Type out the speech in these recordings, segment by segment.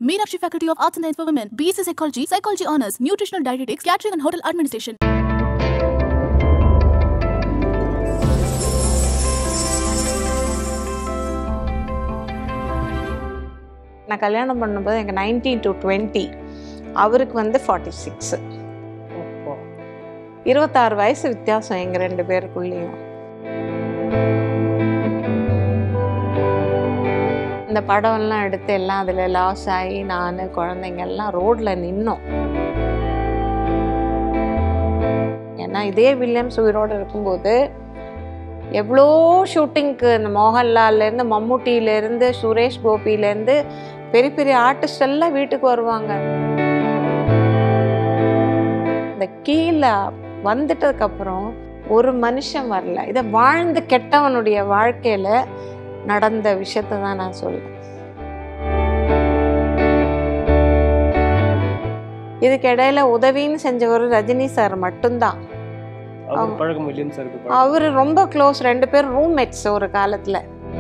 Meenakshi Faculty of Arts and Science for Women, BSc Psychology, Psychology Honors, Nutritional Dietetics, Catering and Hotel Administration. நான் கல்யாணம் பண்ணும்போது எனக்கு nineteen to twenty அவருக்கு வந்து forty six இருபத்தாறு வயசு வித்தியாசம் எங்கள் ரெண்டு பேருக்குள்ளேயும் இந்த படம்லாம் எடுத்து எல்லாம் அதில் லாஸ் ஆகி நான் குழந்தைங்க எல்லாம் ரோட்டில் நின்னோம் ஏன்னா இதே வில்லியம்ஸ் உயிரோடு இருக்கும்போது எவ்வளோ ஷூட்டிங்க்கு இந்த மோகன்லால்லேருந்து மம்முட்டியிலேருந்து சுரேஷ் கோபியிலேருந்து பெரிய பெரிய ஆர்டிஸ்ட் எல்லாம் வீட்டுக்கு வருவாங்க இந்த கீழே வந்துட்டதுக்கப்புறம் ஒரு மனுஷன் வரல இதை வாழ்ந்து கெட்டவனுடைய வாழ்க்கையில நடந்த விஷயத்தை தான் நான் சொல்லுவேன் இதுக்கு இடையில உதவின்னு செஞ்சவர் ரஜினி சார் மட்டும்தான் அவர் பழக்கம் வில்லியம் சாருக்கு பழக்கம். அவரு ரொம்ப க்ளோஸ் ரெண்டு பேரும் ரூம்மேட்ஸ் ஒரு காலத்துல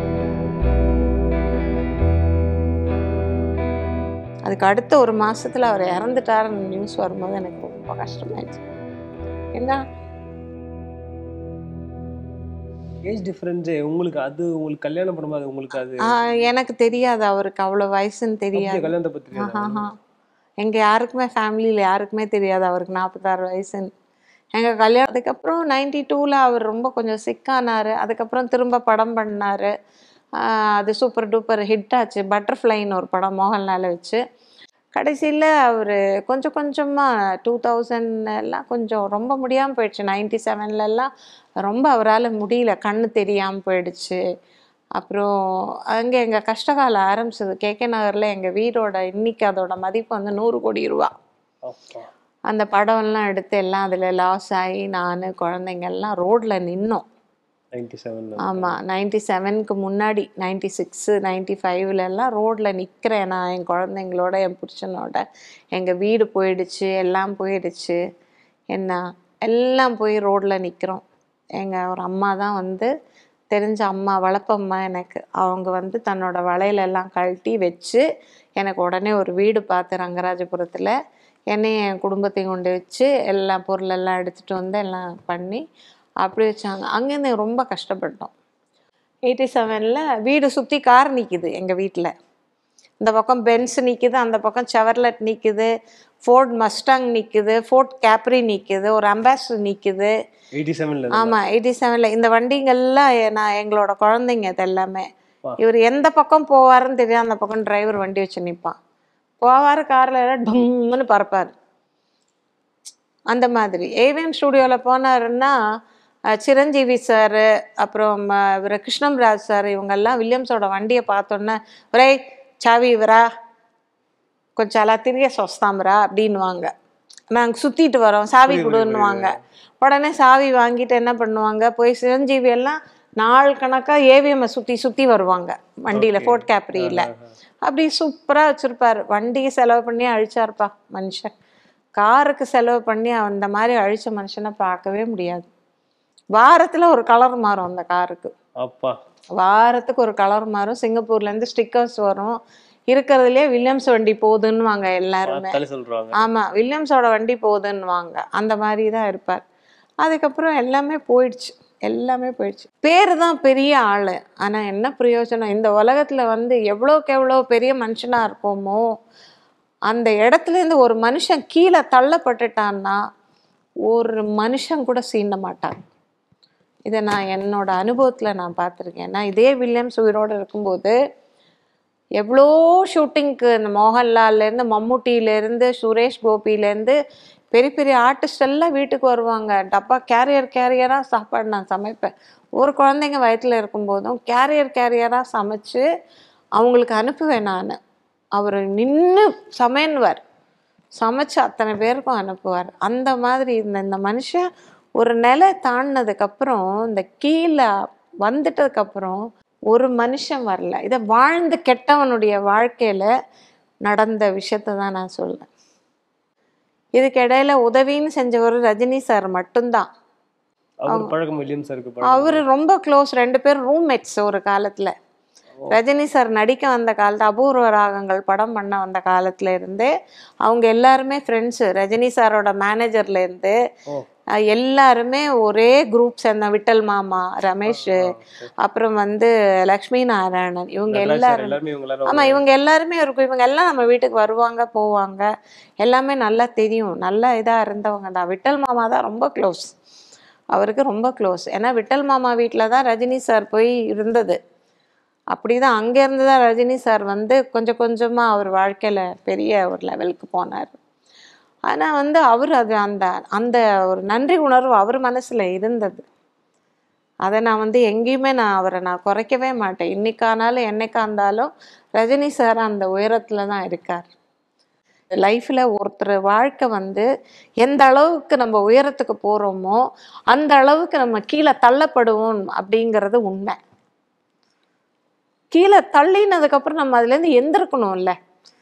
அதுக்கு அடுத்த ஒரு மாசத்துல அவர் இறந்துட்டாருன்னு நியூஸ் வரும்போது எனக்கு ரொம்ப கஷ்டமாயிடுச்சு என்ன ஏஜ் டிஃபரன்ஸ் உங்களுக்கு அது உங்களுக்கு கல்யாணம் பண்ணும்போது உங்களுக்கு அது ஆஹ், எனக்கு தெரியாது அவருக்கு அவ்வளவு வயசுன்னு அப்படியே தெரியாது கல்யாணத்தை பத்தி தெரியாதா? ஆஹாஹா. எங்க யாருக்குமே ஃபேமிலியில் யாருக்குமே தெரியாது அவருக்கு நாற்பத்தாறு வயசுன்னு எங்கள் கல்யாணத்துக்கு அப்புறம் நைன்டி டூவில் அவர் ரொம்ப கொஞ்சம் சிக்கானார் அதுக்கப்புறம் திரும்ப படம் பண்ணார் அது சூப்பர் டூப்பர் ஹிட் ஆச்சு பட்டர்ஃப்ளைன்னு ஒரு படம் மோகன்லாலை வச்சு கடைசியில் அவர் கொஞ்சம் கொஞ்சமாக டூ தௌசண்ட் எல்லாம் கொஞ்சம் ரொம்ப முடியாமல் போயிடுச்சு நைன்டி செவன்லலாம் ரொம்ப அவரால் முடியல கண்ணு தெரியாமல் போயிடுச்சு அப்புறம் அங்கே எங்கள் கஷ்டகாலம் ஆரம்பிச்சது கேகே நகரில் எங்கள் வீடோட இன்னைக்கு அதோட மதிப்பு வந்து நூறு கோடி ரூபா அப்பா. அந்த படம்லாம் எடுத்து எல்லாம் அதில் லாஸ் ஆகி நான் குழந்தைங்க எல்லாம் ரோட்டில் நின்னோம் 97 ல. ஆமாம் நைன்டி செவனுக்கு முன்னாடி நைன்டி சிக்ஸு நைன்டி ஃபைவ்லலாம் ரோட்டில் நிற்கிறேன் நான் என் குழந்தைங்களோட என் புருஷனோட எங்கள் வீடு போயிடுச்சு எல்லாம் போயிடுச்சு என்ன எல்லாம் போய் ரோட்டில் நிற்கிறோம் எங்கள் ஒரு அம்மா தான் வந்து தெரிஞ்ச அம்மா வளப்பம்மா எனக்கு அவங்க வந்து தன்னோட வளையலெல்லாம் கழட்டி வச்சு எனக்கு உடனே ஒரு வீடு பார்த்து ரங்கராஜபுரத்தில் என்னையும் என் குடும்பத்தையும் கொண்டு வச்சு எல்லா பொருளெல்லாம் எடுத்துகிட்டு வந்து எல்லாம் பண்ணி அப்படி வச்சாங்க அங்கேருந்து ரொம்ப கஷ்டப்பட்டோம் எயிட்டி செவனில் வீடு சுற்றி கார் நிற்கிது எங்கள் வீட்டில் இந்த பக்கம் பென்ஸ் நிற்கிது அந்த பக்கம் செவர்லெட் நிற்கிது ஃபோர்ட் மஸ்டாங் நிற்கிது ஃபோர்ட் கேப்ரி நிற்கிது ஒரு அம்பாசிடர் நிற்கிது 87 ல ஆமாம் எயிட்டி செவனில் இந்த வண்டிங்கெல்லாம் எ- நான் எங்களோட குழந்தைங்க இது எல்லாமே வா. இவர் எந்த பக்கம் போவாருன்னு தெரியாது அந்த பக்கம் டிரைவர் வண்டி வச்சு நிற்பான் போவார் காரில் டம்னு பறப்பார் அந்த மாதிரி ஏவிஎம் ஸ்டூடியோவில் போனாருன்னா அஹ், சிரஞ்சீவி சார் அப்புறம் அஹ், இவர் கிருஷ்ணம்ராஜ் சார் இவங்கெல்லாம் வில்லியம்ஸோட வண்டியை பார்த்தோன்னே ஒரே சாவி இவரா கொஞ்சம் அలా తిరిగే వస్తాంరా அப்படின்னுவாங்க நாங்கள் சுற்றிட்டு வரோம் சாவி புரியுது, கொடுன்னுவாங்க உடனே சாவி வாங்கிட்டு என்ன பண்ணுவாங்க போய் சிரஞ்சீவி எல்லாம் நாள் கணக்காக ஏவிஎம்மை சுற்றி சுற்றி வருவாங்க வண்டியில் Okay. ஃபோர்ட் கேப்ரியில் அப்படி சூப்பராக வச்சுருப்பார் வண்டிக்கு செலவு பண்ணி அழிச்சாருப்பா மனுஷன் காருக்கு செலவு பண்ணி அந்த மாதிரி அழிச்ச மனுஷனை பார்க்கவே முடியாது வாரத்தில் ஒரு கலர் மாறும் அந்த காருக்கு அப்பா வாரத்துக்கு ஒரு கலர் மாறும் சிங்கப்பூர்லேருந்து ஸ்டிக்கர்ஸ் வரும் இருக்கிறதுலே வில்லியம்ஸ் வண்டி போகுதுன்னுவாங்க எல்லாருமே பார்த்தாலே சொல்றாங்க ஆமாம் வில்லியம்ஸோட வண்டி போகுதுன்னுவாங்க அந்த மாதிரி தான் இருப்பார் அதுக்கப்புறம் எல்லாமே போயிடுச்சு எல்லாமே போயிடுச்சு பேர் தான் பெரிய ஆள் ஆனால் என்ன பிரயோஜனம் இந்த உலகத்தில் வந்து எவ்வளோக்கு எவ்வளோ பெரிய மனுஷனாக இருப்போமோ அந்த இடத்துலேருந்து ஒரு மனுஷன் கீழே தள்ளப்பட்டுட்டான்னா ஒரு மனுஷன் கூட சீண்ட மாட்டான் இதை நான் என்னோட அனுபவத்தில் நான் பார்த்துருக்கேன் நான் இதே வில்லியம்ஸ் உயிரோடு இருக்கும்போது எவ்வளோ ஷூட்டிங்க்கு இந்த மோகன்லால்லேருந்து மம்முட்டியிலேருந்து சுரேஷ் கோபியிலேருந்து பெரிய பெரிய ஆர்டிஸ்ட் எல்லாம் வீட்டுக்கு வருவாங்க டப்பா கேரியர் கேரியராக சாப்பாடு நான் சமைப்பேன் ஒரு குழந்தைங்க வயிற்றில் இருக்கும்போதும் கேரியர் கேரியராக சமைச்சு அவங்களுக்கு அனுப்புவேன் நான் அவர் நின்று சமையன்வார் சமைச்சு அத்தனை பேருக்கும் அனுப்புவார் அந்த மாதிரி இந்த இந்த மனுஷன் ஒரு நிலை தாண்டினதுக்கப்புறம் இந்த கீழே வந்துட்டதுக்கப்புறம் ஒரு மனுஷன் வரல இதை வாழ்ந்து கெட்டவனுடைய வாழ்க்கையில நடந்த விஷயத்தை தான் நான் சொல்லுவேன் இதுக்கு இடையில உதவின்னு செஞ்சவர் ரஜினி சார் மட்டும்தான் அவர் பழக்கம் வில்லியம் சாருக்கு பழக்கம். அவர் ரொம்ப க்ளோஸ் ரெண்டு பேரும் ரூம்மேட்ஸ் ஒரு காலத்துல ரஜினி சார் நடிக்க வந்த காலத்து அபூர்வ ராகங்கள் படம் பண்ண வந்த காலத்துல இருந்தே அவங்க எல்லாருமே ஃப்ரெண்ட்ஸு ரஜினி சாரோட மேனேஜர்ல இருந்து ஓ அஹ் எல்லாருமே ஒரே குரூப் சேர்ந்த விட்டல் மாமா ரமேஷ் அப்புறம் வந்து லக்ஷ்மி நாராயணன் இவங்க நடராஜ் சார் எல்லாரும் எல்லாருமே இவங்க எல்லாரும் ஆமா இவங்க எல்லாருமே இருக்கும் இவங்க எல்லாம் நம்ம வீட்டுக்கு வருவாங்க போவாங்க எல்லாமே நல்லா தெரியும் நல்லா இதா இருந்தவங்க தான் விட்டல் மாமா தான் ரொம்ப க்ளோஸ் அவருக்கு ரொம்ப க்ளோஸ் ஏன்னா விட்டல் மாமா வீட்டில் தான் ரஜினி சார் போய் இருந்தது அப்படிதான் அங்கேருந்து தான் ரஜினி சார் வந்து கொஞ்சம் கொஞ்சமா அவர் வாழ்க்கையில பெரிய ஒரு லெவலுக்கு போனார் ஆனா வந்து அவர் அது அந்த அந்த ஒரு நன்றி உணர்வு அவர் மனசுல இருந்தது அதை நான் வந்து எங்கேயுமே நான் அவரை நான் குறைக்கவே மாட்டேன் இன்னைக்கானாலும் என்னைக்கா இருந்தாலும் ரஜினி சார் அந்த உயரத்துல தான் இருக்கார் லைஃப்பில் ஒருத்தர் வாழ்க்கை வந்து எந்த அளவுக்கு நம்ம உயரத்துக்கு போகிறோமோ அந்த அளவுக்கு நம்ம கீழே தள்ளப்படுவோம் அப்படிங்கிறது உண்மை கீழே தள்ளினதுக்கப்புறம் நம்ம அதுலேருந்து எந்திருக்கணும்ல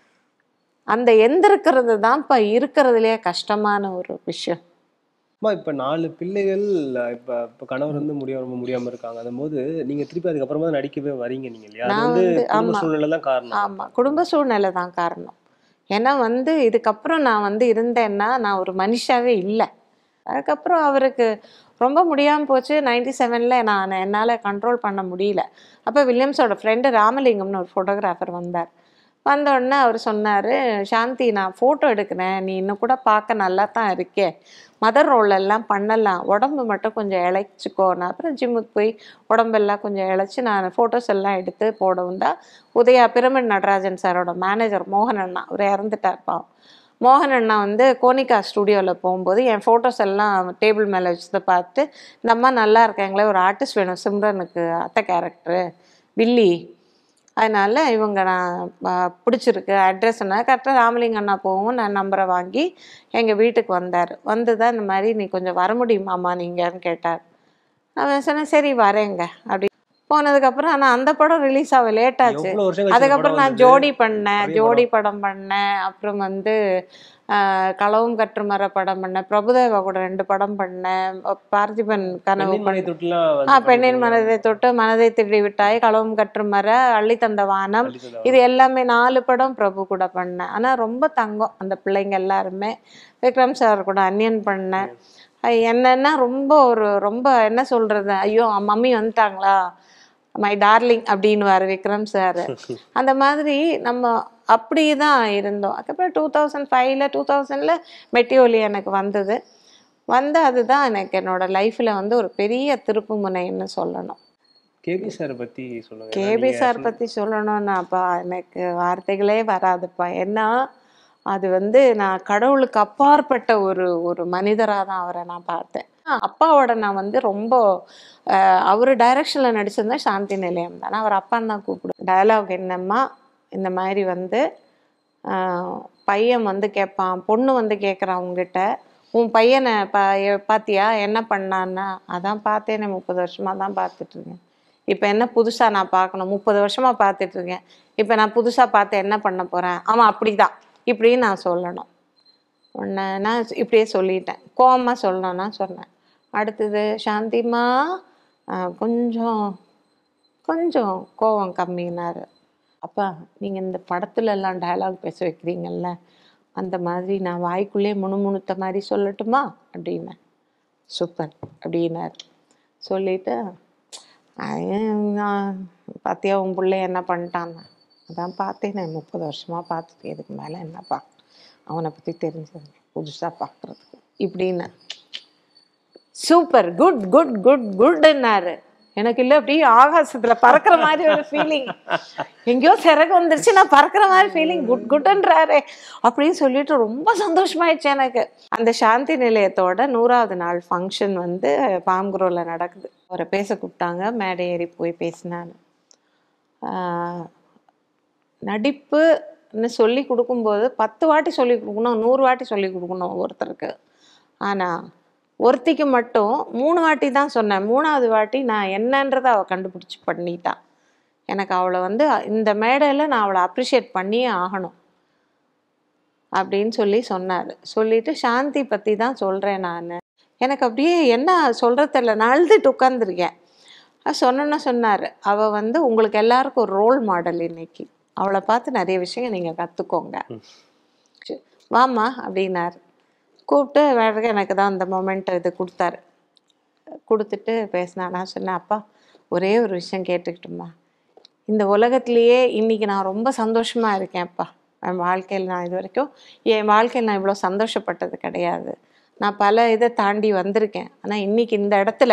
அந்த எந்திருக்கிறது தான் இப்போ இருக்கிறதுலே கஷ்டமான ஒரு விஷயம் அம்மா இப்ப நாலு பிள்ளைகள் இப்ப இப்ப கணவர் வந்து முடியாம ரொம்ப முடியாம இருக்காங்க அதும் போது நீங்க திருப்பி அதுக்கப்புறமா தான் நடிக்கவே வரீங்க நீங்க இல்லையா அது நான் வந்து வந்து- குடும்ப ஆமா. சூழ்நிலை தான் காரணம் ஆமாம் குடும்ப சூழ்நிலை தான் காரணம் ஏன்னா வந்து இதுக்கப்புறம் நான் வந்து இருந்தேன்னா நான் ஒரு மனுஷாவே இல்லை அதுக்கப்புறம் அவருக்கு ரொம்ப முடியாமல் போச்சு நைன்டி செவனில் நான் என்னால் கண்ட்ரோல் பண்ண முடியல அப்போ வில்லியம்ஸோட ஃப்ரெண்டு ராமலிங்கம்னு ஒரு ஃபோட்டோகிராஃபர் வந்தார் வந்த உடனே அவர் சொன்னார் சாந்தி நான் ஃபோட்டோ எடுக்கிறேன் நீ இன்னும் கூட பார்க்க நல்லா தான் இருக்கே மதர் ரோல் எல்லாம் பண்ணலாம் உடம்பு மட்டும் கொஞ்சம் இழைச்சிக்கோ நான் அப்புறம் ஜிம்முக்கு போய் உடம்பெல்லாம் கொஞ்சம் இழைச்சி நான் ஃபோட்டோஸ் எல்லாம் எடுத்து போடவும் தான் உதயா பிரமிட் நடராஜன் சாரோட மேனேஜர் மோகன் அண்ணா அவர் இறந்துட்டார் பாவம் மோகன் அண்ணா வந்து கோனிகா ஸ்டுடியோவில் போகும்போது என் ஃபோட்டோஸ் எல்லாம் டேபிள் மேலே வச்சதை பார்த்து இந்த அம்மா நல்லா இருக்காங்களே ஒரு ஆர்டிஸ்ட் வேணும் சிம்ரனுக்கு அத்தை கேரக்டரு வில்லி அதனால இவங்க நான் ஆ, பிடிச்சிருக்கு அட்ரஸ் என்ன கரெக்டாக ராமலிங்க அண்ணா போகவும் நான் நம்பரை வாங்கி எங்கள் வீட்டுக்கு வந்தார் வந்து தான் இந்த மாதிரி நீ கொஞ்சம் வர முடியுமாம்மா நீங்கன்னு கேட்டார் அவன் சொன்னேன் சரி வரேங்க அப்படி போனதுக்கப்புறம் ஆனால் அந்த படம் ரிலீஸ் ஆக லேட் ஆச்சு எவ்வளவு வருஷம் கழிச்சு இந்த அதுக்கப்புறம் படம் நான் வந்தது? ஜோடி பண்ணேன் பெரிய ஜோடி படம் பண்ணேன் அப்புறம் வந்து ஆஹ், களவும் கற்று மர படம் பண்ணேன் பிரபுதேவா கூட ரெண்டு படம் பண்ணேன் பார்த்திபன் கனவு பெண்ணின் மனை பண்ணேன் தொட்டுலாம் ஆ வந்து பெண்ணின் பண்ணிருக்கீங்க. மனதை தொட்டு மனதை திருடி விட்டாய் களவும் கற்று மர அள்ளி தந்த வானம் அள்ளி தந்த இது எல்லாமே நாலு படம் பிரபு கூட பண்ணேன் ஆனா ரொம்ப தங்கம் அந்த பிள்ளைங்க எல்லாருமே விக்ரம் சார் கூட அன்னியன் பண்ணேன் அது என்னன்னா ரொம்ப ஒரு ரொம்ப என்ன சொல்றது ஐயோ மம்மி வந்துட்டாங்களா மை டார்லிங் அப்படின்னுவாரு விக்ரம் சார் அந்த மாதிரி நம்ம அப்படியே தான் இருந்தோம் அதுக்கப்புறம் டூ தௌசண்ட் ஃபைவ்ல டூ தௌசண்ட்ல மெட்டியோலி எனக்கு வந்தது வந்து அதுதான் எனக்கு என்னோட லைஃப்ல வந்து ஒரு பெரிய திருப்பு முனைன்னு சொல்லணும் கேபி சார் பத்தி சொல்லுங்க ஏன்னா கேபி நீங்க சார் சொன்ன- பத்தி சொல்லணும்னாப்பா எனக்கு வார்த்தைகளே வராதுப்பா ஏன்னா அது வந்து நான் கடவுளுக்கு அப்பாற்பட்ட ஒரு ஒரு மனிதராக தான் அவரை நான் பார்த்தேன் அப்பாவோட நான் வந்து ரொம்ப அஹ், அவர் டைரக்ஷனில் நடிச்சிருந்தா சாந்தி நிலையம் தான் அவர் அப்பான்னு தான் கூப்பிடுவேன் டயலாக் என்னம்மா இந்த மாதிரி வந்து ஆஹ், பையன் வந்து கேட்பான் பொண்ணு வந்து கேட்குறான் உங்ககிட்ட உன் பையனை பா எ- பாத்தியா என்ன பண்ணான்னா அதான் பார்த்தேனே முப்பது வருஷமா தான் பார்த்துட்டு இருக்கேன் இப்போ என்ன புதுசாக நான் பார்க்கணும் முப்பது வருஷமா பார்த்துட்டு இருக்கேன் இப்போ நான் புதுசாக பார்த்து என்ன பண்ண போகிறேன் ஆமாம் அப்படிதான் இப்படின்னு நான் சொல்லணும் உன்னை நான் இப்படியே சொல்லிட்டேன் கோவமா சொல்லணும்னா சொன்னேன் அடுத்தது சாந்திமா ஆஹ், கொஞ்சம் கொஞ்சம் கோவம் கம்மினாரு அப்பா நீங்கள் இந்த படத்துல எல்லாம் டயலாக் பேச வைக்கிறீங்கல்ல அந்த மாதிரி நான் வாய்க்குள்ளே முணுமுணுத்த மாதிரி சொல்லட்டுமா அப்படின்னேன் சூப்பர் அப்படின்னாரு சொல்லிட்டு "ஐயன், நான் பாத்தியா உன் பிள்ளை என்ன பண்ணிட்டான்னு அதான் பார்த்தேனே முப்பது வருஷமா பார்த்துட்டு இதுக்கு மேலே என்னப்பா அவனை பற்றி தெரிஞ்சது புதுசாக பார்க்குறதுக்கு இப்படின்னு சூப்பர் குட் குட் குட் குட்னாரு எனக்கு இல்லை அப்படியே ஆகாசத்துல பறக்கிற மாதிரி ஒரு ஃபீலிங் எங்கேயோ சிறகு வந்துருச்சு நான் பறக்கிற மாதிரி ஃபீலிங் குட் குட்ன்றாரு அப்படின்னு சொல்லிட்டு ரொம்ப சந்தோஷமாயிடுச்சு எனக்கு அந்த சாந்தி நிலையத்தோட நூறாவது நாள் ஃபங்க்ஷன் வந்து பாம்குரோல நடக்குது அவரை பேச கூப்பிட்டாங்க மேடை ஏறி போய் பேசினான்னு ஆஹ் நடிப்புன்னு சொல்லி கொடுக்கும்போது பத்து வாட்டி சொல்லி கொடுக்கணும் நூறு வாட்டி சொல்லி கொடுக்கணும் ஒருத்தருக்கு ஆனால் ஒருத்திக்கு மட்டும் மூணு வாட்டி தான் சொன்னேன் மூணாவது வாட்டி நான் என்னன்றதை அவள் கண்டுபிடிச்சி பண்ணிட்டான் எனக்கு அவளை வந்து இந்த மேடையில் நான் அவளை அப்ரிஷியேட் பண்ணியே ஆகணும் அப்படின்னு சொல்லி சொன்னார் சொல்லிட்டு சாந்தி பற்றி தான் சொல்கிறேன் நான் எனக்கு அப்படியே என்ன சொல்கிறது தெரியல நான் அழுதுட்டு உட்காந்துருக்கேன் அது சொன்னோன்னா சொன்னார் அவள் வந்து உங்களுக்கு எல்லாருக்கும் ஒரு ரோல் மாடல் இன்னைக்கு அவளை பார்த்து நிறைய விஷயம் நீங்கள் கற்றுக்கோங்க சரி, வாம்மா அப்படின்னாரு கூப்பிட்டு வேற எனக்கு தான் அந்த மொமெண்ட் இது கொடுத்தாரு கொடுத்துட்டு பேசினா நான் சொன்னேன் அப்பா ஒரே ஒரு விஷயம் கேட்டுக்கிட்டுமா இந்த உலகத்திலேயே இன்னைக்கு நான் ரொம்ப சந்தோஷமா இருக்கேன்ப்பா என் வாழ்க்கையில் நான் இது வரைக்கும் என் வாழ்க்கையில் நான் இவ்வளோ சந்தோஷப்பட்டது கிடையாது நான் பல இதை தாண்டி வந்திருக்கேன் ஆனால் இன்னைக்கு இந்த இடத்துல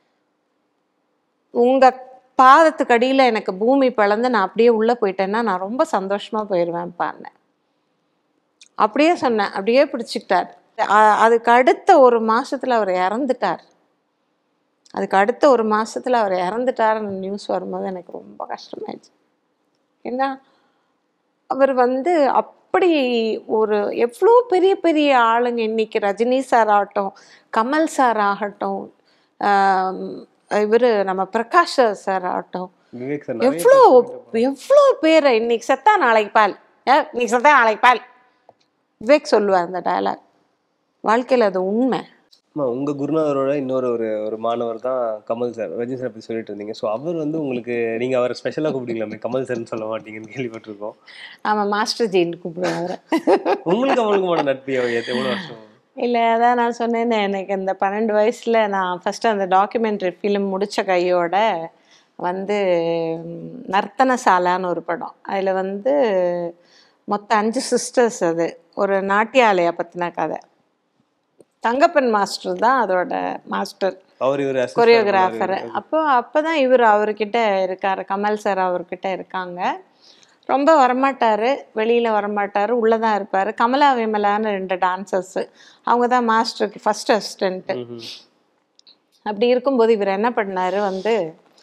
உங்க பாதத்துக்கு அடியில் எனக்கு பூமி பிளந்து நான் அப்படியே உள்ளே போயிட்டேன்னா நான் ரொம்ப சந்தோஷமா போயிடுவேன்ப்பான்னு அப்படியே சொன்னேன் அப்படியே பிடிச்சிக்கிட்டார் அ- அதுக்கு அடுத்த ஒரு மாசத்துல அவர் இறந்துட்டார் அதுக்கு அடுத்த ஒரு மாசத்துல அவர் இறந்துட்டாருன்னு நியூஸ் வரும்போது எனக்கு ரொம்ப கஷ்டமாயிடுச்சு ஏன்னா அவர் வந்து அப்படி ஒரு எவ்வளோ பெரிய பெரிய ஆளுங்க இன்னைக்கு ரஜினி சார் ஆகட்டும் கமல் சார் ஆகட்டும் இவர் நம்ம பிரகாஷ் சார் ஆகட்டும் விவேக் சார் நிறைய எவ்வளோ எவ்வளோ பேரை இன்னைக்கு செத்தா நாளைக்கு பால் ஏ இன்னைக்கு செத்தா நாளைக்கு பால் விவேக் சொல்லுவார் அந்த டயலாக் வாழ்க்கையில் அது உண்மை ஆமா, உங்க குருநாதரோட இன்னொரு ஒரு ஒரு மாணவர் தான் கமல் சார் ரஜினி சார் பத்தி சொல்லிட்டு இருந்தீங்க ஸோ அவர் வந்து உங்களுக்கு நீங்க அவரை ஸ்பெஷலா கூப்பிட்டீங்களாமே கமல் சார்னு சொல்ல மாட்டீங்கன்னு கேள்விப்பட்டிருக்கோம் ஆமாம் மாஸ்டர் ஜெயின் கூப்பிடுவேன் அவரை உங்களுக்கு அவங்களுக்குமான நட்பு எவ்வளவு எவ்வளவு வருஷம் இல்லை அதான் நான் சொன்னேனே எனக்கு இந்த பன்னெண்டு வயசில் நான் ஃபஸ்ட்டு அந்த டாக்குமெண்ட்ரி ஃபிலிம் முடித்த கையோட வந்து ம், நர்த்தன சாலான்னு ஒரு படம் அதில் வந்து மொத்தம் அஞ்சு சிஸ்டர்ஸ் அது ஒரு நாட்டியாலயா பற்றின கதை தங்கப்பன் மாஸ்டர் தான் அதோட மாஸ்டர் அவர் இவர் கொரியோகிராஃபர் அப்போ அப்போ தான் இவர் அவர்கிட்ட இருக்கார் கமல் சார் அவர்கிட்ட இருக்காங்க ரொம்ப வரமாட்டார் வெளியில் வரமாட்டார் உள்ளே தான் இருப்பார் கமலா விமலான்னு ரெண்டு டான்சர்ஸு அவங்க தான் மாஸ்டருக்கு ஃபஸ்ட் அசிஸ்டண்ட்டு அப்படி இருக்கும்போது இவர் என்ன பண்ணார் வந்து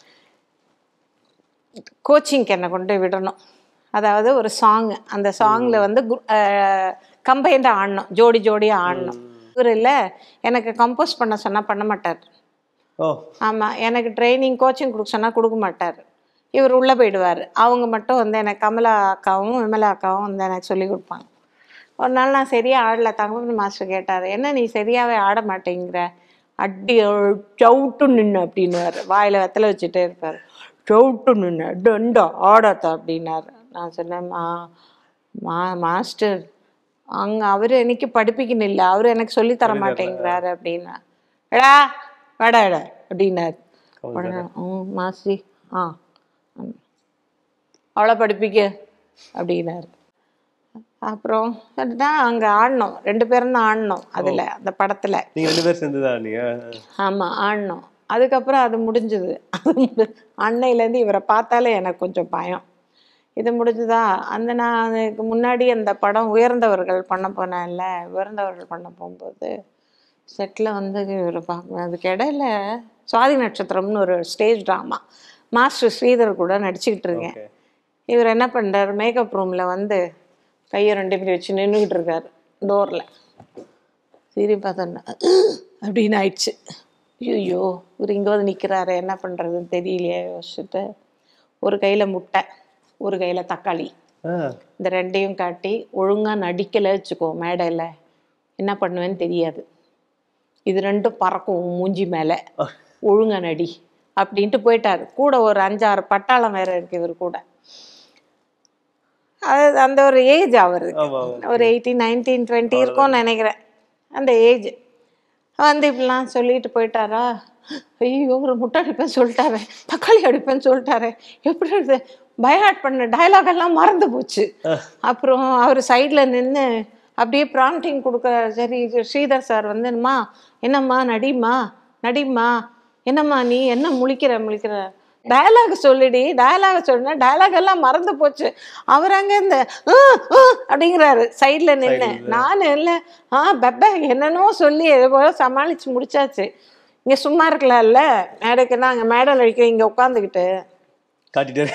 கோச்சிங்க்கு என்னை கொண்டு போய் விடணும் அதாவது ஒரு சாங் அந்த சாங்கில் வந்து கம்பைண்டாக ஆடணும் ஜோடி ஜோடியாக ஆடணும் இவர் இல்லை எனக்கு கம்போஸ் பண்ண சொன்னால் பண்ண மாட்டார் ஓ ஆமாம் எனக்கு ட்ரைனிங் கோச்சிங் கொடுக்க சொன்னால் கொடுக்க மாட்டார் இவர் உள்ளே போயிடுவார் அவங்க மட்டும் வந்து எனக்கு கமலா அக்காவும் விமலா அக்காவும் வந்து எனக்கு சொல்லி கொடுப்பாங்க ஒரு நாள் நான் சரியாக ஆடல தங்கப்பன் மாஸ்டர் கேட்டார் என்ன நீ சரியாகவே ஆட மாட்டேங்கிற அடி சவுட்டு நின்று அப்படின்னுவார் வாயில் வெத்தலை வச்சுட்டே இருப்பார் சவுட்டு நின்று டண்டா ஆடாத அப்படின்னாரு நான் சொன்னேன் மா மா மாஸ்டர் அங்கே அவர் எனக்கு படிப்பிக்கணும் இல்லை அவர் எனக்கு சொல்லித் தர மாட்டேங்கிறாரு அப்படின்னா எடா வாடா எடா அப்படின்னாரு உடனே ம் மாசி ஆ ம். அவளை படிப்பிக்க அப்படின்னாரு அப்புறம் தான் அங்கே ஆடினோம் ரெண்டு பேரும் தான் ஆடினோம் அதில் அந்த படத்தில் நீங்க ரெண்டு பேர் சேர்ந்துதான் நீங்க ஆமாம் ஆடினோம் அதுக்கப்புறம் அது முடிஞ்சுது அது முடி- அன்னையிலேருந்து இவரை பார்த்தாலே எனக்கு கொஞ்சம் பயம் இது முடிஞ்சுதா அந்த நான் அதுக்கு முன்னாடி அந்த படம் உயர்ந்தவர்கள் பண்ண போனேன்ல உயர்ந்தவர்கள் பண்ண போகும்போது செட்டில் வந்து இவரை பார்க்கணும் அதுக்கு இடையில சுவாதி நட்சத்திரம்னு ஒரு ஸ்டேஜ் ட்ராமா மாஸ்டர் ஸ்ரீதர் கூட நடிச்சுக்கிட்டு இருக்கேன் ஓகே இவர் என்ன பண்ணுறாரு மேக்கப் ரூமில் வந்து கையை ரெண்டு பேரும் வச்சு நின்றுக்கிட்டு இருக்காரு டோரில் சரி பார்த்தோன்னா அப்படின்னு ஆயிடுச்சு ஐயோ இவர் இங்கே வந்து நிற்கிறாரு என்ன பண்ணுறதுன்னு தெரியலையே யோசிச்சுட்டு ஒரு கையில் முட்டை ஒரு கையில் தக்காளி ஆ இந்த ரெண்டையும் காட்டி ஒழுங்காக நடிக்கலை வச்சுக்கோ மேடையில் என்ன பண்ணுவேன்னு தெரியாது இது ரெண்டும் பறக்கும் உன் மூஞ்சி மேலே ஒழுங்கா நடி அப்படின்ட்டு போயிட்டாரு கூட ஒரு அஞ்சாறு பட்டாளம் வேற இருக்கு இவர் கூட அது அந்த ஒரு ஏஜ் அவருக்கு ஆமா ஆமா ஒரு எயிட்டீன் நைன்டீன் டுவெண்ட்டி இருக்கும்னு நினைக்கிறேன் அந்த ஏஜ் வந்து இப்படிலாம் சொல்லிட்டு போயிட்டாரா ஐயோ ஒரு முட்டை அடிப்பேன்னு சொல்லிட்டாரே தக்காளி அடிப்பேன்னு சொல்லிட்டாரே எப்படி இது பயாட் பண்ண டயலாக் எல்லாம் மறந்து போச்சு அப்புறம் அவர் சைடில் நின்று அப்படியே ப்ராம்ப்டிங் கொடுக்க சரி இது ஸ்ரீதர் சார் வந்து என்னம்மா என்னம்மா நடிம்மா நடிம்மா என்னம்மா நீ என்ன முழிக்கிற முழிக்கிற டயலாக் சொல்லிடி டயலாக் சொன்னா டயலாக் எல்லாம் மறந்து போச்சு அவர் அங்க இந்த "ஆ, ஆ" அப்படிங்கிறாரு சைடுல நின்று நான் இல்லை ஆ பெப்ப என்னென்னோ சொல்லி எது போல சமாளிச்சு முடிச்சாச்சு இங்க சும்மா இருக்கலாம்ல மேடைக்கு நான் அங்க மேடையில் அடிக்க இங்க உட்காந்துக்கிட்டு காட்டிட்டாரு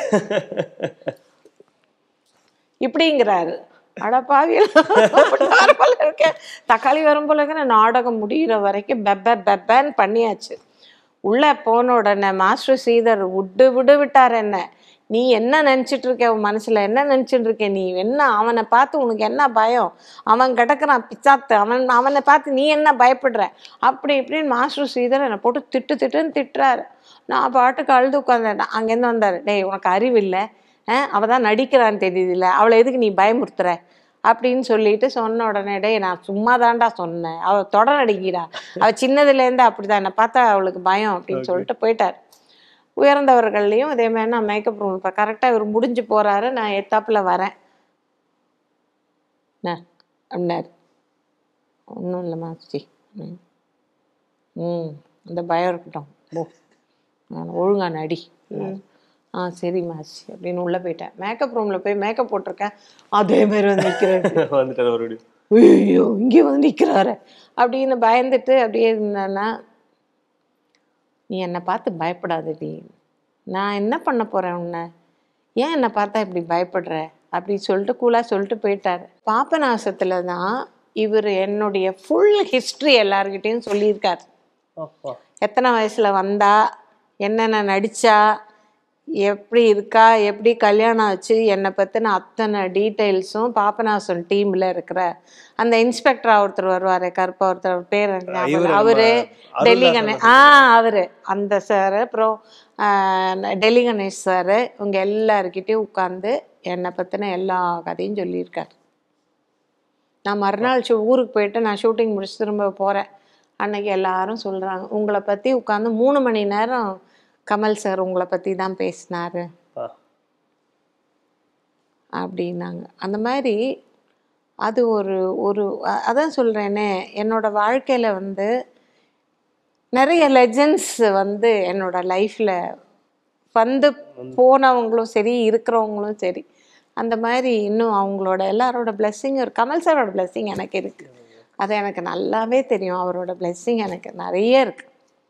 இப்படிங்கிறாரு அட பாவியல் போல இருக்கேன் தக்காளி வரும் போல இருக்கிற நாடகம் முடிகிற வரைக்கும் பெப்ப பெப்பன்னு பண்ணியாச்சு உள்ள போன உடனே மாஸ்டர் ஸ்ரீதர் விட்டு விடு விட்டார் என்ன நீ என்ன நினைச்சிட்டு இருக்க உன் மனசுல என்ன நினைச்சிட்டு இருக்க நீ என்ன அவனை பார்த்து உனக்கு என்ன பயம் அவன் கிடக்குறான் பிச்சாத்து அவன் அவனை பார்த்து நீ என்ன பயப்படுற அப்படி இப்படின்னு மாஸ்டர் ஸ்ரீதர் என்னை போட்டு திட்டு திட்டுன்னு திட்டுறாரு நான் பாட்டுக்கு அழுது உட்காந்துட்டேன் அங்கேருந்து வந்தார் டேய் உனக்கு அறிவு இல்லை அவள் தான் நடிக்கிறான்னு தெரியுதுல்ல அவளை எதுக்கு நீ பயமுறுத்துற அப்படின்னு சொல்லிட்டு சொன்ன உடனே டேய் நான் சும்மா தான்டா சொன்னேன் அவள் தொடர் நடிக்கிறா அவள் சின்னதுலேருந்து அப்படி தான் என்னை பார்த்தா அவளுக்கு பயம் அப்படின்னு சொல்லிட்டு போயிட்டார் உயர்ந்தவர்கள்லையும் இதே மாதிரி நான் மேக்கப் ரூம் இப்போ கரெக்டாக இவர் முடிஞ்சு போகிறாரு நான் எத்தாப்பில் வரேன் என்ன அப்படின்னாரு ஒன்றும் இல்லைம்மா சி ம் ம் இந்த பயம் இருக்கட்டும் ஓ நான் ஒழுங்கா நடி ஆ சரி மாச்சி அப்படின்னு உள்ளே போயிட்டேன் மேக்கப் ரூமில் போய் மேக்கப் போட்டிருக்கேன் அதே மாதிரி வந்து நிற்கிறாரு வந்துட்டார் மறுபடியும் ஐயோ இங்கே வந்து நிற்கிறாரு அப்படின்னு பயந்துட்டு அப்படியே இருந்தேன்னா நீ என்னை பார்த்து பயப்படாதடி நான் என்ன பண்ண போகிறேன் உன்னை ஏன் என்னை பார்த்தா இப்படி பயப்படுற அப்படி சொல்லிட்டு கூலாக சொல்லிட்டு போயிட்டார் பாப்பநாசத்தில் தான் இவர் என்னுடைய ஃபுல் ஹிஸ்ட்ரி எல்லார்கிட்டயும் சொல்லியிருக்கார் அப்பா எத்தனை வயசில் வந்தா என்னென்ன நடிச்சா எப்படி இருக்கா எப்படி கல்யாணம் ஆச்சு என்னை பற்றின அத்தனை டீட்டெயில்ஸும் பாபநாசம் டீமில் இருக்கிற அந்த இன்ஸ்பெக்டர் ஒருத்தர் வருவார் கருப்பா ஒருத்தர் அவர் பேர் எனக்கு ஞாபகம் இவரு இல்ல. நம்ம அவரு அருள்தாஸ் டெல்லி கணேஷ் ஆ அவரு அந்த சார் அப்புறம் ஆ, டெல்லி கணேஷ் சார் இவங்க எல்லாருக்கிட்டையும் உட்காந்து என்னை பற்றின எல்லா கதையும் சொல்லியிருக்காரு நான் மறுநாள் ஷூ ஊருக்கு போயிட்டு நான் ஷூட்டிங் முடிச்சு திரும்ப போகிறேன் அன்னைக்கு எல்லாரும் சொல்கிறாங்க உங்களை பற்றி உட்காந்து மூணு மணி நேரம் கமல் சார் உங்களை பற்றி தான் பேசினாரு ஆ. அப்படின்னாங்க அந்த மாதிரி அது ஒரு ஒரு அ- அதான் சொல்கிறேனே என்னோட வாழ்க்கையில் வந்து நிறைய லெஜண்ட்ஸ் வந்து என்னோட லைஃப்பில் வந்து போனவங்களும் சரி இருக்கிறவங்களும் சரி அந்த மாதிரி இன்னும் அவங்களோட எல்லாரோட blessing ஒரு கமல் சாரோட blessing எனக்கு இருக்கு அது எனக்கு நல்லாவே தெரியும் அவரோட blessing எனக்கு நிறைய இருக்கு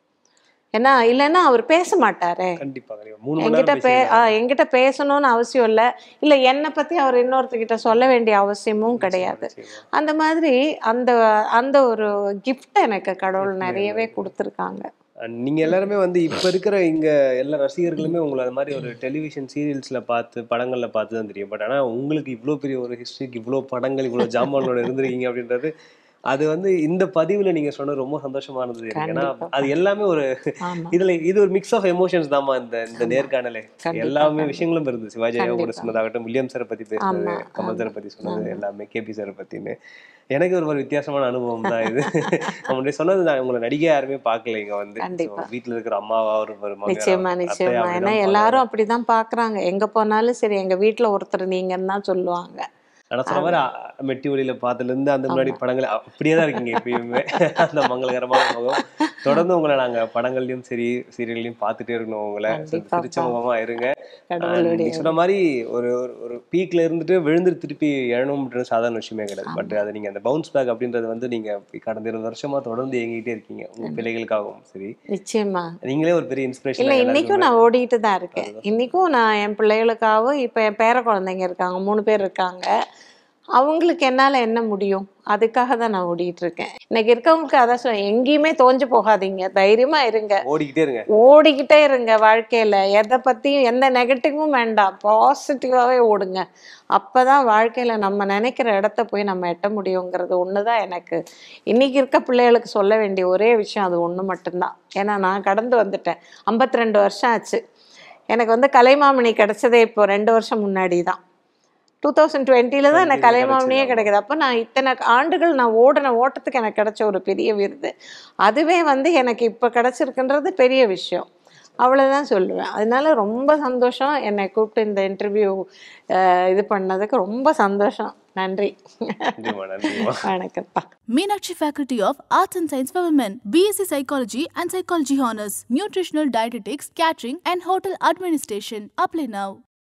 ஏன்னா இல்லைன்னா அவர் பேச மாட்டாரே கண்டிப்பா கண்டிப்பா மூணு மணி என்கிட்ட நேரம் பே ஆ, பேசியிருக்காரு. என்கிட்ட பேசணும்னு அவசியம் இல்லை இல்லை என்னை பற்றி அவர் இன்னொருத்தர்கிட்ட சொல்ல வேண்டிய அவசியமும் கிடையாது நிச்சயமா. அந்த மாதிரி அந்த அந்த ஒரு gift எனக்கு கடவுள் நிறையவே கொடுத்துருக்காங்க And நீங்க எல்லாருமே வந்து இப்ப இருக்கிற இங்க எல்லா ரசிகர்களுமே உங்களை அந்த மாதிரி ஒரு டெலிவிஷன் சீரியல்ஸ்ல பார்த்து படங்கள்ல பார்த்து தான் தெரியும் பட் ஆனா உங்களுக்கு இவ்ளோ பெரிய ஒரு ஹிஸ்டரிக்கு இவ்ளோ படங்கள் இவ்ளோ ஜாமானோட இருந்திருக்கீங்க அப்படின்றது அது வந்து இந்த பதிவுல நீங்க சொன்னது ரொம்ப சந்தோஷமா இருந்தது எனக்கு. ஏன்னா கண்டிப்பா. அது எல்லாமே ஒரு ஆமா இதுல இது ஒரு மிக்ஸ் ஆஃப் எமோஷன்ஸ் தாம்மா இந்த இந்த நேர்காணலே கண்டிப்பா, எல்லாமே கண்டிப்பா. விஷயங்களும் இருந்துச்சு சிவாஜி ஐயா கூட கண்டிப்பா. சொன்னதாகட்டும் வில்லியம் சாரை பத்தி பேசுனது ஆமா, கமல் ஆமா, சாரை பத்தி சொன்னது ஆமா. எல்லாமே கேபி சாரை பத்தின்னு எனக்கு ஒரு மாதிரி வித்தியாசமான அனுபவம் தான் இது அவங்களுடைய சொன்னது நான் உங்களை நடிகை யாருமே பார்க்கல இங்க வந்து கண்டிப்பா. So, வீட்ல இருக்கிற அம்மாவா ஒரு ஒரு மகனா, நிச்சயமா அத்தையா நிச்சயமா அப்படிதான் ஏன்னா பார்க்கறாங்க. எல்லாரும் அப்படிதான் பாக்குறாங்க எங்க போனாலும் சரி எங்க வீட்ல ஒருத்தர் நீங்கன்னு தான் சொல்லுவாங்க ஆனா சொன்ன மாதிரி அ- மெட்டி ஒலியில பார்த்ததுல இருந்து அந்த முன்னாடி படங்கள் அப்படியே தான் இருக்கீங்க எப்பயுமே அந்த மங்களகரமான முகம் தொடர்ந்து உங்களை நாங்க படங்கள்லயும் சரி சீரியல்லையும் பார்த்துட்டே இருக்கணும் உங்களை So, கண்டிப்பா. சிரிச்ச முகமா இருங்க And கடவுளுடைய நீங்க சொன்ன மாதிரி ஒரு ஒரு- ஒரு பீக்ல இருந்துட்டு விழுந்து திருப்பி எழணும்ன்றது சாதாரண விஷயமே கிடையாது பட் அது நீங்க அந்த பவுன்ஸ் பேக் அப்படின்றது வந்து நீங்க கடந்த இருபது வருஷமா தொடர்ந்து இயங்கிட்டே இருக்கீங்க உங்க பிள்ளைகளுக்காகவும் சரி நிச்சயமா நீங்களே ஒரு பெரிய இன்ஸ்பிரேஷன் இல்ல இன்னைக்கும் நான் ஓடிட்டு தான் இருக்கேன் இன்னைக்கும் நான் என் பிள்ளைகளுக்காகவும் இப்ப என் பேர குழந்தைங்க இருக்காங்க மூணு பேர் இருக்காங்க அவங்களுக்கு என்னால என்ன முடியும் அதுக்காக தான் நான் ஓடிட்டு இருக்கேன் இன்னைக்கு இருக்கவங்களுக்கு அதான் சொல்ல எங்கேயுமே தோஞ்சு போகாதீங்க தைரியமா இருங்க ஓடிக்கிட்டே இருங்க ஓடிக்கிட்டே இருங்க வாழ்க்கையில எதை பத்தியும் எந்த நெகட்டிவும் வேண்டாம் பாசிட்டிவாவே ஓடுங்க அப்பதான் வாழ்க்கையில நம்ம நினைக்கிற இடத்த போய் நம்ம எட்ட முடியுங்கிறது ஒண்ணுதான் எனக்கு இன்னைக்கு இருக்க பிள்ளைகளுக்கு சொல்ல வேண்டிய ஒரே விஷயம் அது ஒண்ணு மட்டும்தான் ஏன்னா நான் கடந்து வந்துட்டேன் 52 ரெண்டு வருஷம் ஆச்சு எனக்கு வந்து கலைமாமணி கிடைச்சதே இப்போ ரெண்டு வருஷம் முன்னாடி தான் டூ தௌசண்ட் டுவெண்ட்டில தான் எனக்கு கலைமாமணியே கிடைக்குது அப்போ நான் இத்தனை ஆண்டுகள் நான் ஓடின ஓட்டத்துக்கு எனக்கு கிடைச்ச ஒரு பெரிய விருது அதுவே வந்து எனக்கு இப்போ கிடைச்சிருக்குன்றது பெரிய விஷயம் அவ்வளோதான் சொல்லுவேன் அதனால ரொம்ப சந்தோஷம் என்னை கூப்பிட்டு இந்த இன்டர்வியூ இது பண்ணதுக்கு ரொம்ப சந்தோஷம் நன்றி நன்றிம்மா நன்றிம்மா வணக்கம்ப்பா Meenakshi Faculty of Arts and Science for Women, BSc Psychology and Psychology Honors, Nutritional Dietetics, Catering and Hotel Administration. Apply now.